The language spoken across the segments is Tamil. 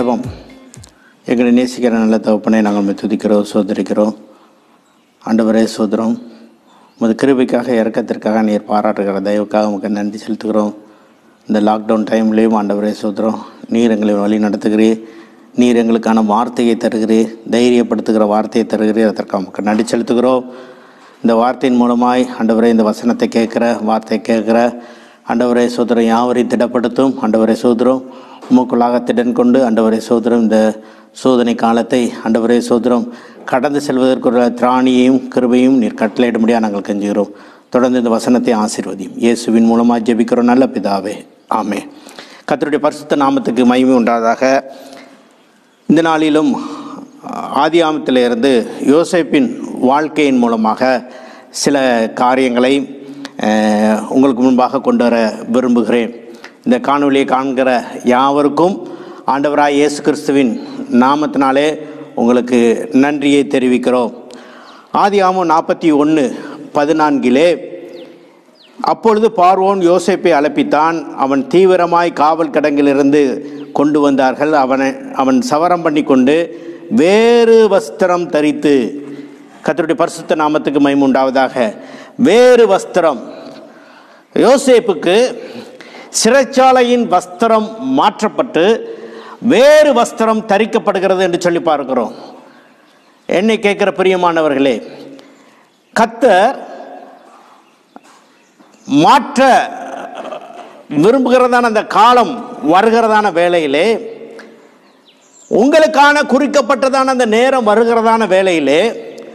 ஜெபம் எங்களை நேசிக்கிற நல்ல தகப்பனை நாங்கள் உம்மை துதிக்கிறோம் சோதரிக்கிறோம் ஆண்டவரே சோதரம் உமது கிருபைக்காக இறக்கத்திற்காக நீர் பாராட்டுகிற தயவுக்காக உமக்கு நன்றி செலுத்துகிறோம் இந்த லாக்டவுன் டைம்லேயும் ஆண்டவரே சோதரம் நீர் எங்களை வழி நடத்துகிறீர் நீர் எங்களுக்கான வார்த்தையை தருகிறீர் தைரியப்படுத்துகிற வார்த்தையை தருகிறீர் அதற்காக உமக்கு நன்றி செலுத்துகிறோம் இந்த வார்த்தையின் மூலமாய் ஆண்டவரே இந்த வசனத்தை கேட்குற வார்த்தை கேட்குற ஆண்டவரே சோதரம் யாவரையும் திடப்படுத்தும் ஆண்டவரே சோதரம் உமக்குள்ளாக திடன் கொண்டு ஆண்டவரே சோதரம் இந்த சோதனை காலத்தை ஆண்டவரே சோதரம் கடந்து செல்வதற்கு ஒரு திராணியையும் கிருபையும் நீர் கட்டளையிடும்படியாக நாங்கள் கெஞ்சுகிறோம் தொடர்ந்து இந்த வசனத்தை ஆசீர்வதியும் இயேசுவின் மூலமாக ஜெபிக்கிறோம் நல்ல பிதாவே ஆமே கர்த்தருடைய பரிசுத்த நாமத்துக்கு மகிமை உண்டாதாக இந்த நாளிலும் ஆதி இருந்து யோசேப்பின் வாழ்க்கையின் மூலமாக சில காரியங்களை அஹ், உங்களுக்கு முன்பாக கொண்டு வர விரும்புகிறேன் இந்த காணொளியை காண்கிற யாவருக்கும் ஆண்டவராய் இயேசு கிறிஸ்துவின் நாமத்தினாலே உங்களுக்கு நன்றியை தெரிவிக்கிறோம் ஆதி ஆமம் நாற்பத்தி ஒன்று பதினான்கிலே அப்பொழுது பார்வோன் யோசேப்பை அழைப்பித்தான் அவன் தீவிரமாய் காவல் கிடங்கிலிருந்து கொண்டு வந்தார்கள் அவனை அவன் சவரம் பண்ணி கொண்டு வேறு வஸ்திரம் தரித்து கர்த்தருடைய பரிசுத்த நாமத்துக்கு மகிமை உண்டாவதாக வேறு வஸ்திரம் யோசேப்புக்கு சிறைச்சாலையின் வஸ்திரம் மாற்றப்பட்டு வேறு வஸ்திரம் தரிக்கப்படுகிறது என்று சொல்லி பார்க்கிறோம் என்னை கேட்கிற பிரியமானவர்களே கத்தர் மாற்ற விரும்புகிறதான அந்த காலம் வருகிறதான வேளையிலே உங்களுக்கான குறிக்கப்பட்டதான அந்த நேரம் வருகிறதான வேளையிலே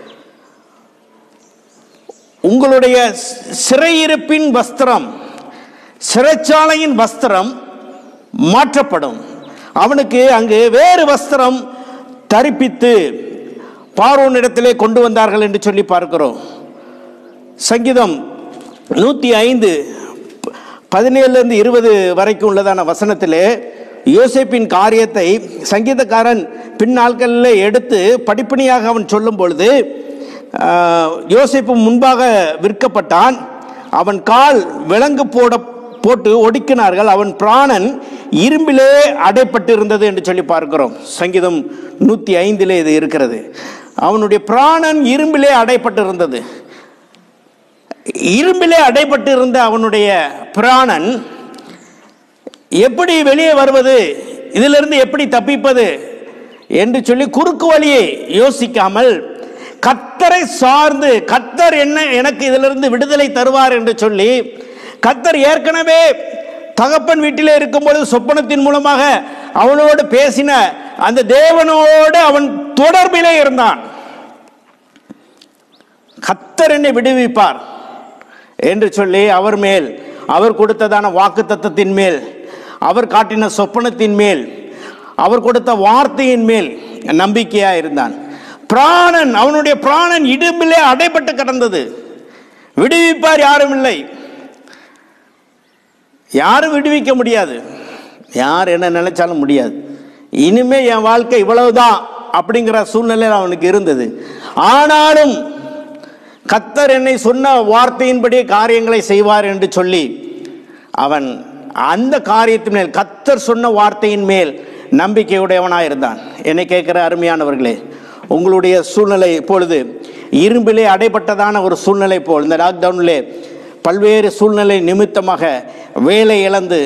உங்களுடைய சிறையிருப்பின் வஸ்திரம் சிறைச்சாலையின் வஸ்திரம் மாற்றப்படும் அவனுக்கு அங்கு வேறு வஸ்திரம் தரிப்பித்து பார்வோனிடத்திலே கொண்டு வந்தார்கள் என்று சொல்லி பார்க்கிறோம் சங்கீதம் நூற்றி ஐந்து பதினேழுலேருந்து இருபது வரைக்கும் உள்ளதான வசனத்திலே யோசேப்பின் காரியத்தை சங்கீதக்காரன் பின்னாட்களில் எடுத்து படிப்பணியாக அவன் சொல்லும் பொழுது ஆஹ், யோசேப்பு முன்பாக விற்கப்பட்டான் அவன் கால் விலங்கு போட போட்டு ஒடுக்கினார்கள் அவன் பிராணன் இரும்பிலே அடைப்பட்டிருந்தது என்று சொல்லி பார்க்கிறோம் சங்கீதம் நூற்றி ஐந்திலே இது இருக்கிறது அவனுடைய பிராணன் இரும்பிலே அடைப்பட்டிருந்தது இரும்பிலே அடைபட்டு இருந்த அவனுடைய பிராணன் எப்படி வெளியே வருவது இதிலிருந்து எப்படி தப்பிப்பது என்று சொல்லி குறுக்கு வழியை யோசிக்காமல் கத்தரை சார்ந்து கத்தர் என்ன எனக்கு இதிலிருந்து விடுதலை தருவார் என்று சொல்லி கத்தர் ஏற்கனவே தகப்பன் வீட்டிலே இருக்கும்பொழுது சொப்பனத்தின் மூலமாக அவனோடு பேசின அந்த தேவனோடு அவன் தொடர்பிலே இருந்தான் கத்தர் என்னை விடுவிப்பார் என்று சொல்லி அவர் மேல் அவர் கொடுத்ததான வாக்கு தத்தத்தின் மேல் அவர் காட்டின சொப்பனத்தின் மேல் அவர் கொடுத்த வார்த்தையின் மேல் நம்பிக்கையா இருந்தான் பிராணன் அவனுடைய பிராணன் இடும்பிலே அடைபட்டு கிடந்தது விடுவிப்பார் யாரும் இல்லை யாரும் விடுவிக்க முடியாது யார் என்ன நினைச்சாலும் முடியாது இனிமே என் வாழ்க்கை இவ்வளவுதான் அப்படிங்கிற சூழ்நிலையில் அவனுக்கு இருந்தது ஆனாலும் கத்தர் என்னை சொன்ன வார்த்தையின்படி காரியங்களை செய்வார் என்று சொல்லி அவன் அந்த காரியத்தின் மேல் கத்தர் சொன்ன வார்த்தையின் மேல் நம்பிக்கையுடையவனாக இருந்தான் என்னை கேட்கிற அருமையானவர்களே உங்களுடைய சூழ்நிலை இப்பொழுது இரும்பிலே அடைபட்டதான ஒரு சூழ்நிலை போல் இந்த லாக்டவுனிலே பல்வேறு சூழ்நிலை நிமித்தமாக வேலை இழந்து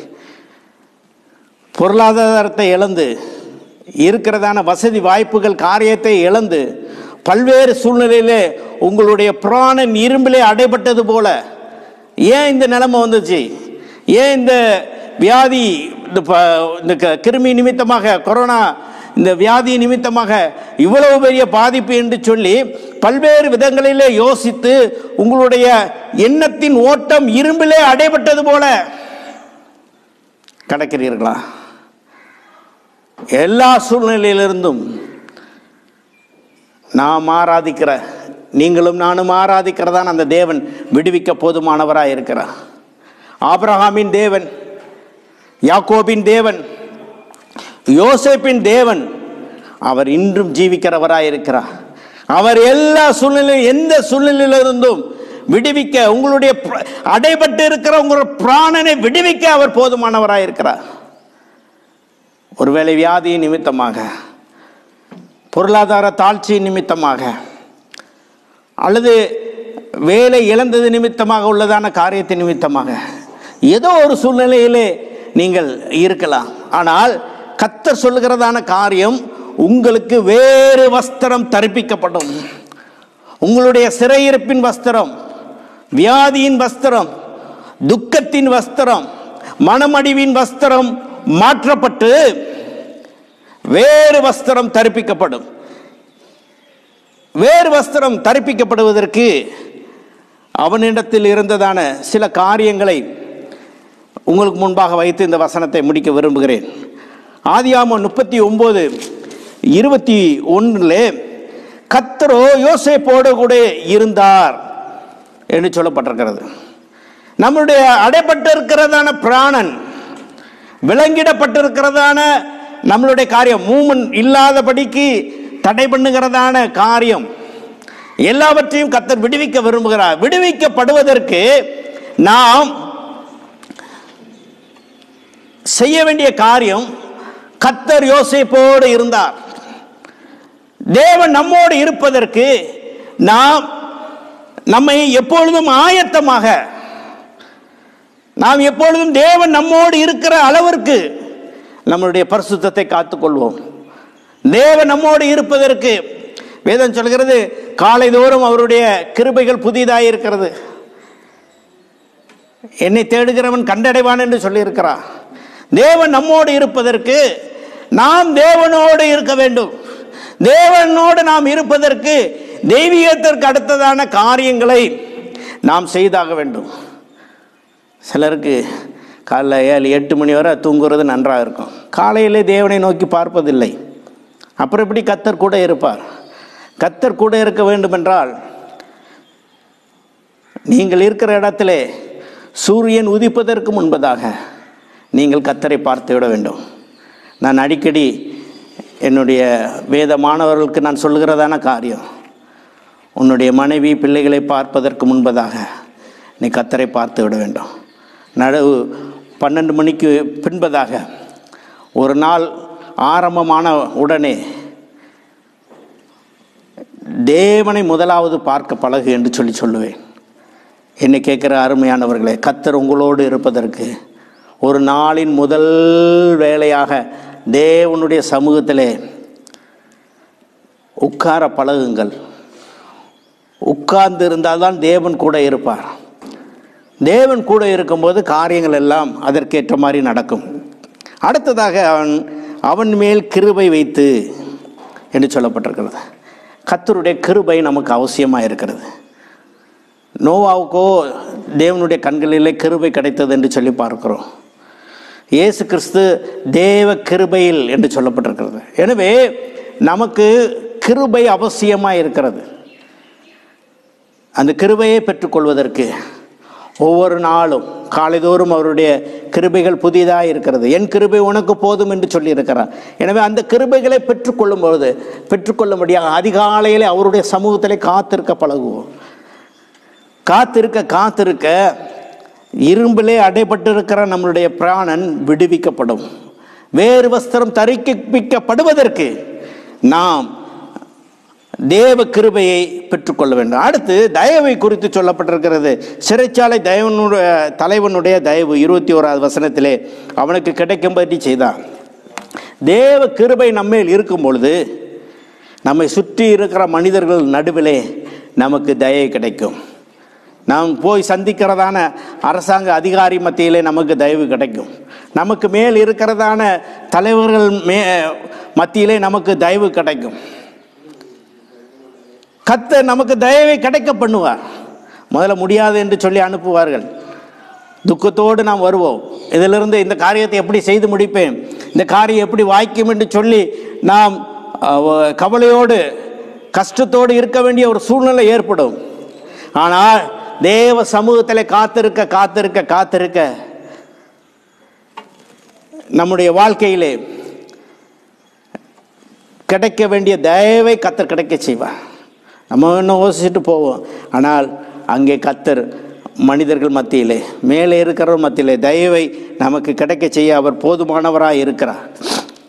பொருளாதாரத்தை இழந்து இருக்கிறதான வசதி வாய்ப்புகள் காரியத்தை இழந்து பல்வேறு சூழ்நிலையிலே உங்களுடைய பிராணன் இரும்பிலே அடைபட்டது போல ஏன் இந்த நிலைமை வந்துச்சு ஏன் இந்த வியாதி இந்த ப- இந்த க- கிருமி நிமித்தமாக கொரோனா இந்த வியாதி நிமித்தமாக இவ்வளவு பெரிய பாதிப்பு என்று சொல்லி பல்வேறு விதங்களிலே யோசித்து உங்களுடைய எண்ணத்தின் ஓட்டம் இரும்பிலே அடைபட்டது போல கடக்கிறீர்களா எல்லா சூழ்நிலையிலிருந்தும் நாம் ஆராதிக்கிற நீங்களும் நானும் ஆராதிக்கிறதான் அந்த தேவன் விடுவிக்க போதுமானவராக இருக்கிறார் ஆபிரகாமின் தேவன் யாக்கோபின் தேவன் யோசேப்பின் தேவன் அவர் இன்றும் ஜீவிக்கிறவராய் இருக்கிறார் அவர் எல்லா சூழ்நிலையும் எந்த சூழ்நிலையிலிருந்தும் விடுவிக்க உங்களுடைய பிர- அடைபட்டு இருக்கிற உங்களுடைய பிராணனை விடுவிக்க அவர் போதுமானவராய் இருக்கிறார் ஒருவேளை வியாதி நிமித்தமாக பொருளாதார தாழ்ச்சி நிமித்தமாக அல்லது வேலை இழந்தது நிமித்தமாக உள்ளதான காரியத்தின் நிமித்தமாக ஏதோ ஒரு சூழ்நிலையிலே நீங்கள் இருக்கலாம் ஆனால் கத்தர் சொல்லுகிறதான காரியம் உங்களுக்கு வேறு வஸ்திரம் தரிப்பிக்கப்படும் உங்களுடைய சிறையிருப்பின் வஸ்திரம் வியாதியின் வஸ்திரம் துக்கத்தின் வஸ்திரம் மனமடிவின் வஸ்திரம் மாற்றப்பட்டு வேறு வஸ்திரம் தரிப்பிக்கப்படும் வேறு வஸ்திரம் தரிப்பிக்கப்படுவதற்கு அவனிடத்தில் இருந்ததான சில காரியங்களை உங்களுக்கு முன்பாக வைத்து இந்த வசனத்தை முடிக்க விரும்புகிறேன் ஆதியாமம் முப்பத்தி ஒன்பது இருபத்தி ஒன்றில் கத்தரோ யோசேப்போடு கூட இருந்தார் என்று சொல்லப்பட்டிருக்கிறது நம்முடைய அடைப்பட்டிருக்கிறதான பிராணன் விலங்கிடப்பட்டிருக்கிறதான நம்மளுடைய காரியம் மூமெண்ட் இல்லாதபடிக்கு தடை பண்ணுகிறதான காரியம் எல்லாவற்றையும் கத்தர் விடுவிக்க விரும்புகிறார் விடுவிக்கப்படுவதற்கு நாம் செய்ய வேண்டிய காரியம் கத்தர் யோசிப்போடு இருந்தார் தேவன் நம்மோடு இருப்பதற்கு நாம் நம்மை எப்பொழுதும் ஆயத்தமாக நாம் எப்பொழுதும் தேவன் நம்மோடு இருக்கிற அளவிற்கு நம்மளுடைய பரிசுத்தத்தை காத்துக்கொள்வோம் தேவன் நம்மோடு இருப்பதற்கு வேதம் சொல்கிறது காலை தோறும் அவருடைய கிருபைகள் புதிதாக இருக்கிறது என்னை தேடுகிறவன் கண்டடைவான் என்று சொல்லியிருக்கிறார் தேவன் நம்மோடு இருப்பதற்கு நாம் தேவனோடு இருக்க வேண்டும் தேவனோடு நாம் இருப்பதற்கு தெய்வீகத்திற்கு அடுத்ததான காரியங்களை நாம் செய்தாக வேண்டும் சிலருக்கு காலைல ஏழு எட்டு மணி வரை தூங்குறது நன்றாக இருக்கும் காலையிலே தேவனை நோக்கி பார்ப்பதில்லை அப்புறம் எப்படி கத்தர் கூட இருப்பார் கத்தர் கூட இருக்க வேண்டுமென்றால் நீங்கள் இருக்கிற இடத்திலே சூரியன் உதிப்பதற்கு முன்பதாக நீங்கள் கத்தரை பார்த்து விட வேண்டும் நான் அடிக்கடி என்னுடைய வேத மாணவர்களுக்கு நான் சொல்லுகிறதான காரியம் உன்னுடைய மனைவி பிள்ளைகளை பார்ப்பதற்கு முன்பதாக நீ கத்தரை பார்த்து விட வேண்டும் நடுவு பன்னெண்டு மணிக்கு பின்பதாக ஒரு நாள் ஆரம்பமான உடனே தேவனை முதலாவது பார்க்க பழகு என்று சொல்லி சொல்லுவேன் என்னை கேட்குற அருமையானவர்களே கத்தர் உங்களோடு இருப்பதற்கு ஒரு நாளின் முதல் வேலையாக தேவனுடைய சமூகத்திலே உட்கார பழகுங்கள் உட்கார்ந்து இருந்தால்தான் தேவன் கூட இருப்பார் தேவன் கூட இருக்கும்போது காரியங்கள் எல்லாம் அதற்கேற்ற மாதிரி நடக்கும் அடுத்ததாக அவன் அவன் மேல் கிருபை வைத்து என்று சொல்லப்பட்டிருக்கிறது கத்தருடைய கிருபை நமக்கு அவசியமாக இருக்கிறது நோவாவுக்கோ தேவனுடைய கண்களிலே கிருபை கிடைத்தது என்று சொல்லி பார்க்கிறோம் இயேசு கிறிஸ்து தேவ கிருபையில் என்று சொல்லப்பட்டிருக்கிறது எனவே நமக்கு கிருபை அவசியமாக இருக்கிறது அந்த கிருபையை பெற்றுக்கொள்வதற்கு ஒவ்வொரு நாளும் காலைதோறும் அவருடைய கிருபைகள் புதிதாக இருக்கிறது என் கிருபை உனக்கு போதும் என்று சொல்லியிருக்கிறார் எனவே அந்த கிருபைகளை பெற்றுக்கொள்ளும் பொழுது பெற்றுக்கொள்ளும்படியாக அதிகாலையிலே அவருடைய சமூகத்திலே காத்திருக்க பழகுவோம் காத்திருக்க காத்திருக்க இரும்பிலே அடைபட்டிருக்கிற நம்மளுடைய பிராணன் விடுவிக்கப்படும் வேறு வஸ்திரம் தரிப்பிக்கப்படுவதற்கு நாம் தேவ கிருபையை பெற்றுக்கொள்ள வேண்டும் அடுத்து தயவை குறித்து சொல்லப்பட்டிருக்கிறது சிறைச்சாலை தயவனுடைய தலைவனுடைய தயவு இருபத்தி ஓராவது வசனத்திலே அவனுக்கு கிடைக்கும்படி செய்தான் தேவ கிருபை நம்மேல் இருக்கும் பொழுது நம்மை சுற்றி இருக்கிற மனிதர்கள் நடுவிலே நமக்கு தயை கிடைக்கும் நாம் போய் சந்திக்கிறதான அரசாங்க அதிகாரி மத்தியிலே நமக்கு தயவு கிடைக்கும் நமக்கு மேல் இருக்கிறதான தலைவர்கள் மே மத்தியிலே நமக்கு தயவு கிடைக்கும் கத்த நமக்கு தயவை கிடைக்க பண்ணுவார் முதல்ல முடியாது என்று சொல்லி அனுப்புவார்கள் துக்கத்தோடு நாம் வருவோம் இதிலிருந்து இந்த காரியத்தை எப்படி செய்து முடிப்பேன் இந்த காரியம் எப்படி வாய்க்கும் என்று சொல்லி நாம் அஹ், கவலையோடு கஷ்டத்தோடு இருக்க வேண்டிய ஒரு சூழ்நிலை ஏற்படும் ஆனால் தேவ சமூகத்தில் காத்திருக்க காத்திருக்க காத்திருக்க நம்முடைய வாழ்க்கையிலே கிடைக்க வேண்டிய தயவை கத்தர் கிடைக்க செய்வார் நம்ம இன்னும் யோசிச்சுட்டு போவோம் ஆனால் அங்கே கத்தர் மனிதர்கள் மத்தியிலே மேலே இருக்கிறவர் மத்தியிலே தயவை நமக்கு கிடைக்க செய்ய அவர் போதுமானவராக இருக்கிறார்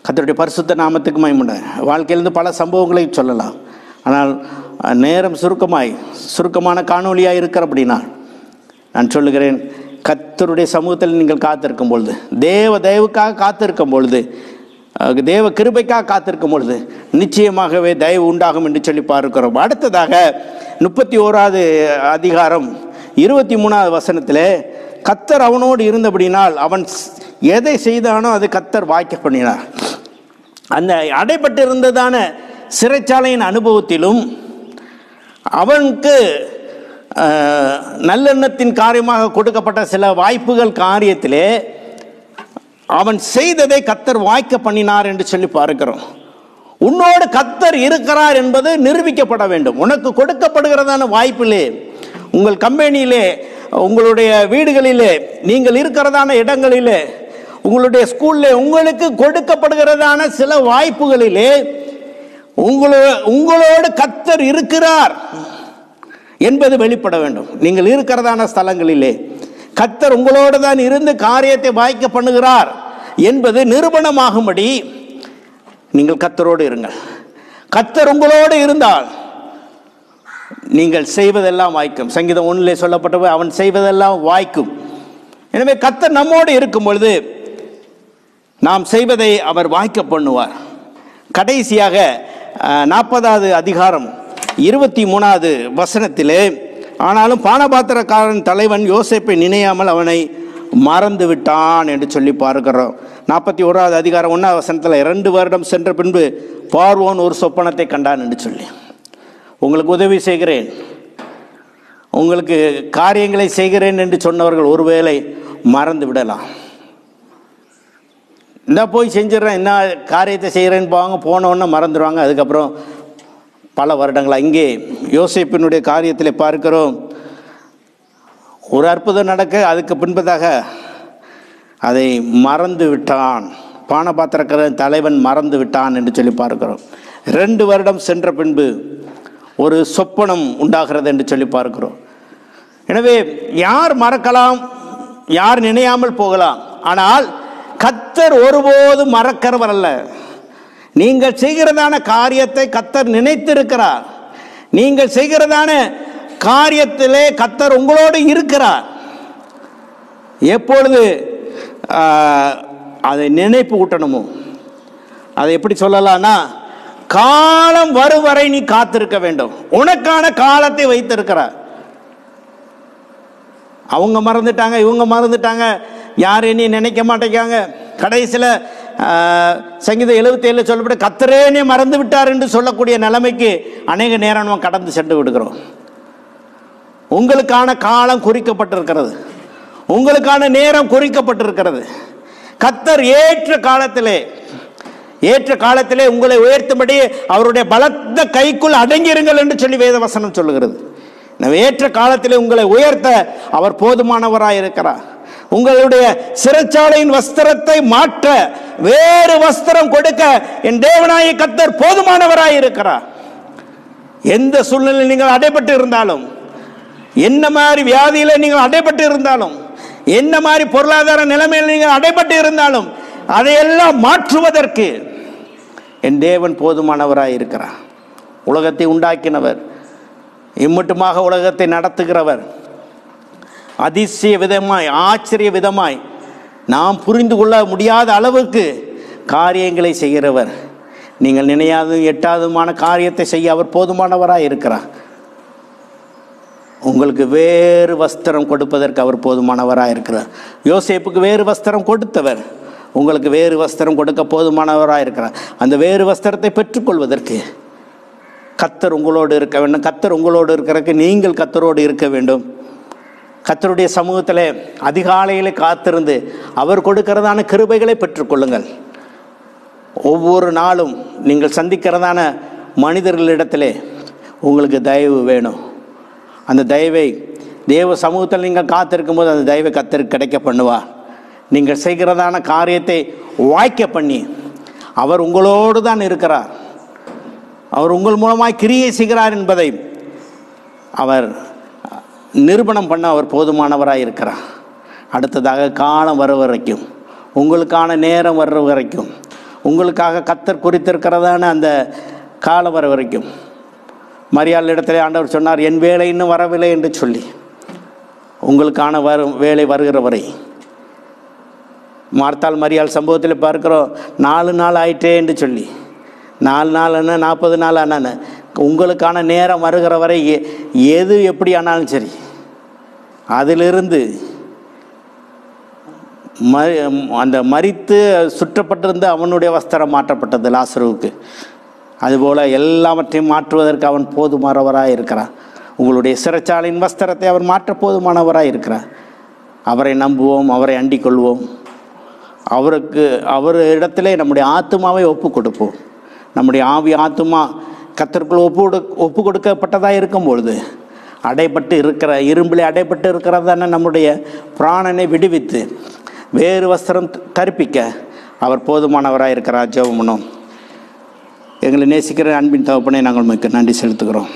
கர்த்தருடைய பரிசுத்த நாமத்துக்கு மயமுண்ட வாழ்க்கையிலிருந்து பல சம்பவங்களை சொல்லலாம் ஆனால் அஹ், நேரம் சுருக்கமாய் சுருக்கமான காணொளியாக இருக்கிற அப்படின்னா நான் சொல்லுகிறேன் கர்த்தருடைய சமூகத்தில் நீங்கள் காத்திருக்கும் பொழுது தேவ தயவுக்காக காத்திருக்கும் பொழுது அஹ், தேவ கிருபைக்காக காத்திருக்கும் பொழுது நிச்சயமாகவே தயவு உண்டாகும் என்று சொல்லி பார்க்கிறோம் அடுத்ததாக முப்பத்தி ஓராவது அதிகாரம் இருபத்தி மூணாவது வசனத்தில் கத்தர் அவனோடு இருந்தபடினால் அவன் ஸ்- எதை செய்தானோ அது கத்தர் வாய்க்க பண்ணினார் அந்த அடைபட்டு இருந்ததான சிறைச்சாலையின் அனுபவத்திலும் அவனுக்கு அஹ், நல்லெண்ணத்தின் காரியமாக கொடுக்கப்பட்ட சில வாய்ப்புகள் காரியத்திலே அவன் செய்ததை கத்தர் வாய்க்க பண்ணினார் என்று சொல்லி பார்க்கிறோம் உன்னோடு கத்தர் இருக்கிறார் என்பது நிரூபிக்கப்பட வேண்டும் உனக்கு கொடுக்கப்படுகிறதான வாய்ப்பிலே உங்கள் கம்பெனியிலே உங்களுடைய வீடுகளிலே நீங்கள் இருக்கிறதான இடங்களிலே உங்களுடைய ஸ்கூல்லே உங்களுக்கு கொடுக்கப்படுகிறதான சில வாய்ப்புகளிலே உங்களோ உங்களோடு கத்தர் இருக்கிறார் என்பது வெளிப்பட வேண்டும் நீங்கள் இருக்கிறதான ஸ்தலங்களிலே கத்தர் உங்களோடு தான் இருந்து காரியத்தை வாய்க்க பண்ணுகிறார் என்பது நிரூபணமாகும்படி நீங்கள் கத்தரோடு இருங்கள் கத்தர் உங்களோடு இருந்தால் நீங்கள் செய்வதெல்லாம் வாய்க்கும் சங்கீதம் ஒன்றிலே சொல்லப்பட்டது அவன் செய்வதெல்லாம் வாய்க்கும் எனவே கத்தர் நம்மோடு இருக்கும் பொழுது நாம் செய்வதை அவர் வாய்க்க பண்ணுவார் கடைசியாக அஹ், நாற்பதாவது அதிகாரம் இருபத்தி மூணாவது வசனத்திலே ஆனாலும் பானபாத்திரக்காரன் தலைவன் யோசேப்பை நினையாமல் அவனை மறந்து விட்டான் என்று சொல்லி பார்க்கிறோம் நாற்பத்தி ஓராவது அதிகாரம் ஒன்றாவது வசனத்தில் இரண்டு வருடம் சென்ற பின்பு பார்வோன் ஒரு சொப்பனத்தை கண்டான் என்று சொல்லி உங்களுக்கு உதவி செய்கிறேன் உங்களுக்கு காரியங்களை செய்கிறேன் என்று சொன்னவர்கள் ஒருவேளை மறந்து விடலாம் இந்த போய் செஞ்சிடறேன் என்ன காரியத்தை செய்கிறேன்னு போவாங்க போனோன்னே மறந்துடுவாங்க அதுக்கப்புறம் பல வருடங்களா இங்கே யோசிப்பினுடைய காரியத்தில் பார்க்கிறோம் ஒரு அற்புதம் நடக்க அதுக்கு பின்பதாக அதை மறந்து விட்டான் பானபாத்திரக்காரன் தலைவன் மறந்து விட்டான் என்று சொல்லி பார்க்கிறோம் ரெண்டு வருடம் சென்ற பின்பு ஒரு சொப்பனம் உண்டாகிறது என்று சொல்லி பார்க்கிறோம் எனவே யார் மறக்கலாம் யார் நினையாமல் போகலாம் ஆனால் கத்தர் ஒருபோதும் மறக்கிறவர் அல்ல நீங்கள் செய்கிறதான காரியத்தை கத்தர் நினைத்திருக்கிறார் நீங்கள் செய்கிறதான காரியத்திலே கத்தர் உங்களோடு இருக்கிறார் எப்பொழுது ஆஹ், அதை நினைப்பு ஊட்டணுமோ அதை எப்படி சொல்லலாம்னா காலம் வரும் வரை நீ காத்திருக்க வேண்டும் உனக்கான காலத்தை வைத்திருக்கிறார் அவங்க மறந்துட்டாங்க இவங்க மறந்துட்டாங்க யார் இனி நினைக்க மாட்டேங்காங்க கடைசியில் சங்கீதம் எழுபத்தி ஏழு சொல்லப்பட்டு கத்தரேனே மறந்து விட்டார் என்று சொல்லக்கூடிய நிலைமைக்கு அநேக நேரம் நம்ம கடந்து சென்று விடுகிறோம் உங்களுக்கான காலம் குறிக்கப்பட்டிருக்கிறது உங்களுக்கான நேரம் குறிக்கப்பட்டிருக்கிறது கத்தர் ஏற்ற காலத்திலே ஏற்ற காலத்திலே உங்களை உயர்த்தும்படி அவருடைய பலத்த கைக்குள் அடங்கியிருங்கள் என்று சொல்லி வேதவசனம் சொல்லுகிறது எனவே ஏற்ற காலத்திலே உங்களை உயர்த்த அவர் போதுமானவராய் இருக்கிறார் உங்களுடைய சிறைச்சாலையின் வஸ்திரத்தை மாற்ற வேறு வஸ்திரம் கொடுக்க என் தேவனாய கத்தர் போதுமானவராய் இருக்கிறார் எந்த சூழ்நிலையில் நீங்கள் அடைபட்டு இருந்தாலும் என்ன மாதிரி வியாதியில் நீங்கள் அடைபட்டு இருந்தாலும் என்ன மாதிரி பொருளாதார நிலைமையில் நீங்கள் அடைபட்டு இருந்தாலும் அதையெல்லாம் மாற்றுவதற்கு என் தேவன் போதுமானவராய் இருக்கிறார் உலகத்தை உண்டாக்கினவர் இம்மட்டுமாக உலகத்தை நடத்துகிறவர் அதிசய விதமாய் ஆச்சரிய விதமாய் நாம் புரிந்து கொள்ள முடியாத அளவுக்கு காரியங்களை செய்கிறவர் நீங்கள் நினையாதும் எட்டாதுமான காரியத்தை செய்ய அவர் போதுமானவராய் இருக்கிறார் உங்களுக்கு வேறு வஸ்திரம் கொடுப்பதற்கு அவர் போதுமானவராக இருக்கிறார் யோசேப்புக்கு வேறு வஸ்திரம் கொடுத்தவர் உங்களுக்கு வேறு வஸ்திரம் கொடுக்க போதுமானவராக இருக்கிறார் அந்த வேறு வஸ்திரத்தை பெற்றுக்கொள்வதற்கு கத்தர் உங்களோடு இருக்க வேண்டும் கத்தர் உங்களோடு இருக்கிறதுக்கு நீங்கள் கத்தரோடு இருக்க வேண்டும் கத்தருடைய சமூகத்தில் அதிகாலையில் காத்திருந்து அவர் கொடுக்கிறதான கிருபைகளை பெற்றுக்கொள்ளுங்கள் ஒவ்வொரு நாளும் நீங்கள் சந்திக்கிறதான மனிதர்களிடத்திலே உங்களுக்கு தயவு வேணும் அந்த தயவை தேவ சமூகத்தில் நீங்கள் காத்திருக்கும் போது அந்த தயவை கத்தருக்கு கிடைக்க பண்ணுவா நீங்கள் செய்கிறதான காரியத்தை வாய்க்க பண்ணி அவர் உங்களோடு தான் இருக்கிறார் அவர் உங்கள் மூலமாய் கிரியை செய்கிறார் என்பதை அவர் நிரூபணம் பண்ண அவர் போதுமானவராக இருக்கிறார் அடுத்ததாக காலம் வர வரைக்கும் உங்களுக்கான நேரம் வர்ற வரைக்கும் உங்களுக்காக கத்தர் குறித்திருக்கிறதான அந்த காலம் வர வரைக்கும் மரியாள் இடத்துல ஆண்டவர் சொன்னார் என் வேலை இன்னும் வரவில்லை என்று சொல்லி உங்களுக்கான வரும் வேலை வருகிற வரை மார்த்தாள் மரியாள் சம்பவத்தில் பார்க்குறோம் நாலு நாள் ஆயிட்டே என்று சொல்லி நாலு நாள் என்ன நாற்பது நாள் ஆனான்னு உங்களுக்கான நேரம் வருகிற வரை எ- எது எப்படி ஆனாலும் சரி அதிலிருந்து மரி அந்த மரித்து சுற்றப்பட்டிருந்த அவனுடைய வஸ்திரம் மாற்றப்பட்டது லாசருவுக்கு அதுபோல் எல்லாவற்றையும் மாற்றுவதற்கு அவன் போதுமானவராக இருக்கிறான் உங்களுடைய சிறைச்சாலையின் வஸ்திரத்தை அவர் மாற்ற போதுமானவராக இருக்கிறார் அவரை நம்புவோம் அவரை அண்டிக் கொள்வோம் அவருக்கு அவர் இடத்திலே நம்முடைய ஆத்மாவை ஒப்பு கொடுப்போம் நம்முடைய ஆவி ஆத்மா கத்தருக்குள் ஒப்பு கொடு ஒப்பு கொடுக்கப்பட்டதாக இருக்கும் பொழுது அடைபட்டு இருக்கிற இரும்பிலே அடைபட்டு இருக்கிறதான நம்முடைய பிராணனை விடுவித்து வேறு வஸ்திரம் கற்பிக்க அவர் போதுமானவராக இருக்கிறார் ஜெபமனும் எங்களை நேசிக்கிற அன்பின் தகப்பனை நாங்கள் மிக்க நன்றி செலுத்துகிறோம்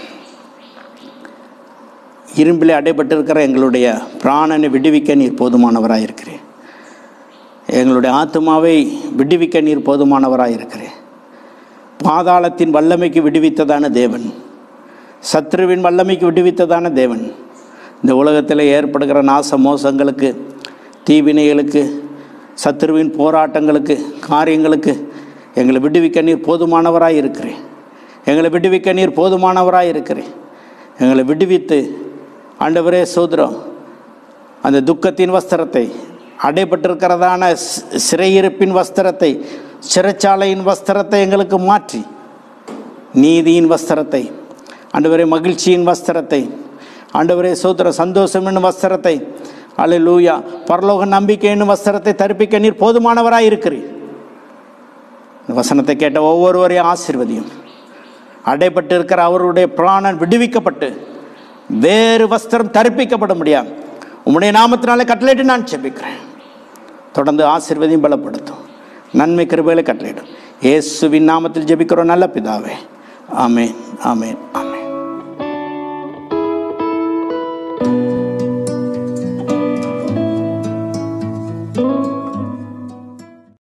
இரும்பிலே அடைபட்டு இருக்கிற எங்களுடைய பிராணனை விடுவிக்க நீர் போதுமானவராக இருக்கிறேன் எங்களுடைய ஆத்மாவை விடுவிக்க நீர் போதுமானவராக இருக்கிறேன் பாதாளத்தின் வல்லமைக்கு விடுவித்ததான தேவன் சத்ருவின் வல்லமைக்கு விடுவித்ததான தேவன் இந்த உலகத்தில் ஏற்படுகிற நாச மோசங்களுக்கு தீவினைகளுக்கு சத்ருவின் போராட்டங்களுக்கு காரியங்களுக்கு எங்களை விடுவிக்க நீர் போதுமானவராக இருக்கிறேன் எங்களை விடுவிக்க நீர் போதுமானவராக இருக்கிறேன் எங்களை விடுவித்து ஆண்டவரே சோதரம் அந்த துக்கத்தின் வஸ்திரத்தை அடைபட்டிருக்கிறதான சி- சிறையிருப்பின் வஸ்திரத்தை சிறைச்சாலையின் வஸ்திரத்தை எங்களுக்கு மாற்றி நீதியின் வஸ்திரத்தை ஆண்டவரே மகிழ்ச்சியின் வஸ்திரத்தை ஆண்டவரே சோதர சந்தோஷம் என்னும் வஸ்திரத்தை அல்லேலூயா பரலோக நம்பிக்கை என்னும் வஸ்திரத்தை தரிப்பிக்க நீர் போதுமானவராய் இருக்கிறீர் இந்த வசனத்தை கேட்ட ஒவ்வொருவரையும் ஆசீர்வதியும் அடைபட்டு இருக்கிற அவருடைய பிராணன் விடுவிக்கப்பட்டு வேறு வஸ்திரம் தரிப்பிக்கப்பட முடியாது உம்முடைய நாமத்தினாலே கட்டளையிட்டு நான் செபிக்கிறேன் தொடர்ந்து ஆசீர்வதியும் பலப்படுத்தும் நன்மை கிருபைகளை கட்டளையிடும் இயேசுவின் நாமத்தில் ஜெபிக்கிறோம் நல்ல பிதாவே ஆமென் ஆமென் ஆமென்